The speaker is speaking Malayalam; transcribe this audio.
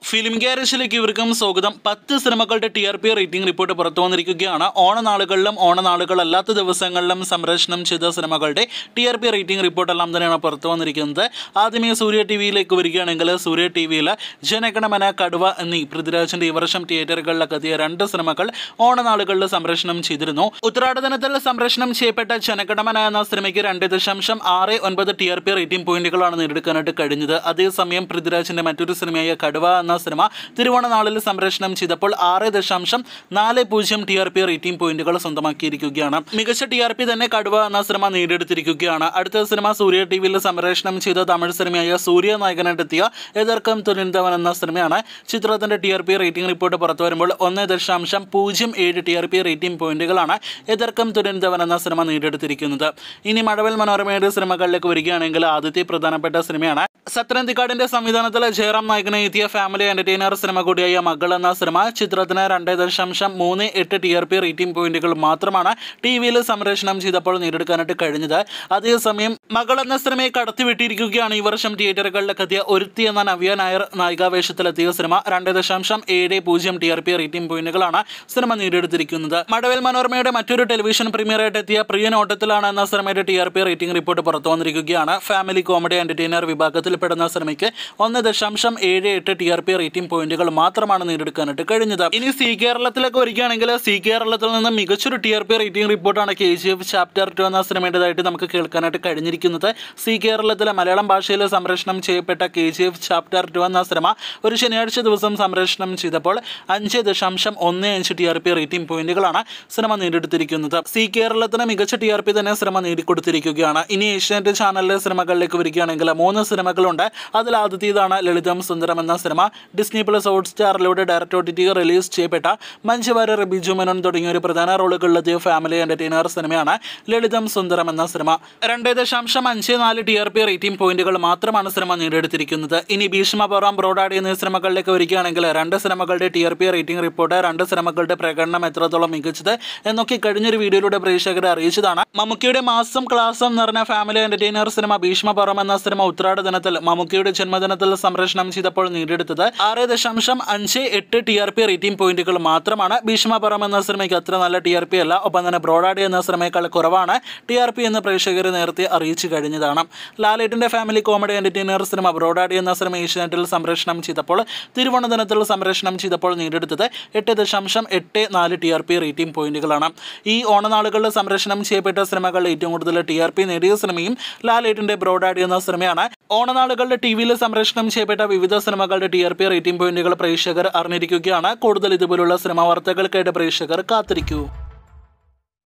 ഫിലിം ഗ്യാരേജിലേക്ക് ഇവർക്കും സ്വാഗതം പത്ത് സിനിമകളുടെ T R P rating report പുറത്തു വന്നിരിക്കുകയാണ് ഓണനാളുകളിലും ഓണനാളുകളല്ലാത്ത ദിവസങ്ങളിലും സംപ്രേഷണം ചെയ്ത സിനിമകളുടെ ടി ആർ പി റേറ്റിംഗ് റിപ്പോർട്ടെല്ലാം തന്നെയാണ് പുറത്തു വന്നിരിക്കുന്നത് ആദ്യമേ സൂര്യ ടി വിയിലേക്ക് വരികയാണെങ്കിൽ സൂര്യ ടി വിയിൽ ജനഗണമന കടുവ എന്നീ പൃഥ്വിരാജിന്റെ ഈ വർഷം തിയേറ്ററുകളിലൊക്കെ എത്തിയ രണ്ട് സിനിമകൾ ഓണനാളുകളിൽ സംപ്രേഷണം ചെയ്തിരുന്നു ഉത്തരാടനത്തിൽ സംപ്രേഷണം ചെയ്യപ്പെട്ട ജനഗണമന എന്ന സിനിമയ്ക്ക് രണ്ട് ദശാംശം ആറ് ഒൻപത് ടി ആർ പി റേറ്റിംഗ് പോയിന്റുകളാണ് നേടിയെടുക്കാനായിട്ട് കഴിഞ്ഞത് അതേസമയം പൃഥ്വിരാജിന്റെ മറ്റൊരു സിനിമയായ കടുവ എന്ന സിനിമ തിരുവോണനാളിൽ സംപ്രേഷണം ചെയ്തപ്പോൾ ആറ് ദശാംശം നാല് പൂജ്യം ടി ആർ പി റേറ്റിംഗ് പോയിന്റുകൾ സ്വന്തമാക്കിയിരിക്കുകയാണ് മികച്ച ടി ആർ പി തന്നെ കടുവ എന്ന സിനിമ നേടിയെടുത്തിരിക്കുകയാണ് അടുത്ത സിനിമ സൂര്യ ടി വിയിൽ സംപ്രേഷണം ചെയ്ത തമിഴ് സിനിമയായ സൂര്യ നായകനായിട്ടെത്തിയ എതിർക്കം തുരിന്തവൻ എന്ന സിനിമയാണ് ചിത്രത്തിന്റെ T R P rating report പുറത്തു വരുമ്പോൾ ഒന്ന് ദശാംശം പൂജ്യം ഏഴ് ടി ആർ പി റേറ്റിംഗ് പോയിന്റുകളാണ് എതിർക്കം തുരിന്തവൻ എന്ന സിനിമ നേടിയെടുത്തിരിക്കുന്നത് ഇനി മഴവൽ മനോരമയുടെ സിനിമകളിലേക്ക് വരികയാണെങ്കിൽ ആദ്യത്തെ പ്രധാനപ്പെട്ട സിനിമയാണ് സത്യനന്ദിക്കാടിന്റെ സംവിധാനത്തിൽ ജയറാം നായകനെ എത്തിയ ഫാമിലി എന്റർടൈനർ സിനിമ കൂടിയായ മകൾ എന്ന സിനിമ ചിത്രത്തിന് രണ്ട് ദശാംശം മൂന്ന് എട്ട് ടി ആർ പി റേറ്റിംഗ് പോയിന്റുകൾ മാത്രമാണ് ടി വിയിൽ സംപ്രേഷണം ചെയ്തപ്പോൾ നേടിയെടുക്കാനായിട്ട് കഴിഞ്ഞത് അതേസമയം മകൾ എന്ന സിനിമയെ കടത്തിവിട്ടിരിക്കുകയാണ് ഈ വർഷം തിയേറ്ററുകളിലേക്ക് എത്തിയ ഒരുത്തി എന്ന നവ്യ നായർ നായികാവേഷത്തിലെത്തിയ സിനിമ രണ്ട് ദശാംശം ഏഴ് പൂജ്യം ടി ആർ പി റേറ്റിംഗ് പോയിന്റുകളാണ് സിനിമ നേടിയെടുത്തിരിക്കുന്നത് മടവേൽ മനോരമയുടെ മറ്റൊരു ടെലിവിഷൻ പ്രീമിയറായിട്ട് എത്തിയ പ്രിയൻ ഓട്ടത്തിലാണ് എന്ന സിനിമയുടെ T R P rating report പുറത്തു വന്നിരിക്കുകയാണ് ഫാമിലി കോമഡി എന്റർടൈനർ വിഭാഗത്തിൽപ്പെടുന്ന സിനിമയ്ക്ക് ഒന്ന് ദശാംശം ഏഴ് എട്ട് ടി ആർ പി റേറ്റിംഗ് പോയിന്റുകൾ മാത്രമാണ് നേടിയെടുക്കാനായിട്ട് കഴിഞ്ഞത് ഇനി സി കേരളത്തിലേക്ക് വരികയാണെങ്കിൽ സി കേരളത്തിൽ നിന്ന് മികച്ചൊരു ടി ആർ പി റേറ്റിംഗ് റിപ്പോർട്ടാണ് K G F chapter two എന്ന സിനിമയുടേതായിട്ട് നമുക്ക് കേൾക്കാനായിട്ട് കഴിഞ്ഞിരിക്കുന്നത് സി കേരളത്തിലെ മലയാളം ഭാഷയിൽ സംപ്രേഷണം ചെയ്യപ്പെട്ട K G F chapter two എന്ന സിനിമ ഒരു ശനിയാഴ്ച ദിവസം സംപ്രേഷണം ചെയ്തപ്പോൾ അഞ്ച് ദശാംശം ഒന്ന് അഞ്ച് ടി ആർ പി റേറ്റിംഗ് പോയിന്റുകളാണ് സിനിമ നേടിയെടുത്തിരിക്കുന്നത് സി കേരളത്തിന് മികച്ച ടി ആർ പി തന്നെ സിനിമ നേടിക്കൊടുത്തിരിക്കുകയാണ് ഇനി ഏഷ്യാനെറ്റ് ചാനലിലെ സിനിമകളിലേക്ക് വരികയാണെങ്കിൽ മൂന്ന് സിനിമകളുണ്ട് അതിൽ ആദ്യത്തേതാണ് ലളിതം സുന്ദരം എന്ന സിനിമ ഡിസ്നി പ്ലസ് ഹോട്ട് സ്റ്റാറിലൂടെ direct O T T release ചെയ്യപ്പെട്ട മഞ്ജു വാര്യർ ബിജു മേനോൻ തുടങ്ങിയ ഒരു പ്രധാന റോളുകളിലെത്തിയ ഫാമിലി എന്റർടൈനർ സിനിമയാണ് ലളിതം സുന്ദരം എന്ന സിനിമ രണ്ട് ദശാംശം അഞ്ച് നാല് ടി ആർ പി റേറ്റിംഗ് പോയിന്റുകൾ മാത്രമാണ് സിനിമ നേടിയെടുത്തിരിക്കുന്നത് ഇനി ഭീഷ്മ പറാം ബ്രോഡാഡി എന്നീ സിനിമകളിലേക്ക് വരികയാണെങ്കിൽ രണ്ട് സിനിമകളുടെ T R P rating report രണ്ട് സിനിമകളുടെ പ്രകടനം എത്രത്തോളം മികച്ചത് എന്നൊക്കെ കഴിഞ്ഞൊരു വീഡിയോയിലൂടെ പ്രേക്ഷകരെ അറിയിച്ചതാണ് മമ്മൂക്കിയുടെ മാസം ക്ലാസം നിറഞ്ഞ ഫാമിലി എന്റർടൈനർ സിനിമ ഭീഷ്മ പറം എന്ന സിനിമ ഉത്രാട ദിനത്തിൽ മമ്മൂക്കിയുടെ ജന്മദിനത്തിൽ സംപ്രേഷണം ചെയ്തപ്പോൾ നേടിയെടുത്തത് ആറ് ദശാംശം അഞ്ച് എട്ട് ടി ആർ പി റേറ്റിംഗ് പോയിന്റുകൾ മാത്രമാണ് ഭീഷ്മ പറം എന്ന സിനിമയ്ക്ക് അത്ര നല്ല ടി ആർ പി അല്ല ഒപ്പം തന്നെ ബ്രോഡാഡി എന്ന സിനിമയേക്കാൾ കുറവാണ് ടി ആർ പി എന്ന് പ്രേക്ഷകർ നേരത്തെ അറിയിച്ചു കഴിഞ്ഞതാണ് ലാലേട്ടിന്റെ ഫാമിലി കോമഡി എന്റർടൈനർ സിനിമ ബ്രോഡാഡി എന്ന സിനിമ ഏഷ്യാനെറ്റിൽ സംപ്രേഷണം ചെയ്തപ്പോൾ തിരുവോണ ദിനത്തിൽ സംപ്രേഷണം ചെയ്തപ്പോൾ നേടിയെടുത്തത് എട്ട് ദശാംശം എട്ട് നാല് ടി ആർ പി റേറ്റിംഗ് പോയിന്റുകളാണ് ഈ ഓണനാളുകളിൽ സംപ്രേഷണം ചെയ്യപ്പെട്ട സിനിമകളിൽ ഏറ്റവും കൂടുതൽ ടി ആർ പി നേടിയ സിനിമയും ലാലേട്ടിന്റെ ബ്രോഡാഡി എന്ന സിനിമയാണ് ഓണനാളുകളിൽ ടി വിയിൽ സംപ്രേഷണം ചെയ്യപ്പെട്ട വിവിധ സിനിമകളുടെ ടി ആർ പി റേറ്റിംഗ് പോയിന്റുകൾ പ്രേക്ഷകർ അറിഞ്ഞിരിക്കുകയാണ് കൂടുതൽ ഇതുപോലുള്ള സിനിമാ വാർത്തകൾക്കായിട്ട് പ്രേക്ഷകർ കാത്തിരിക്കൂ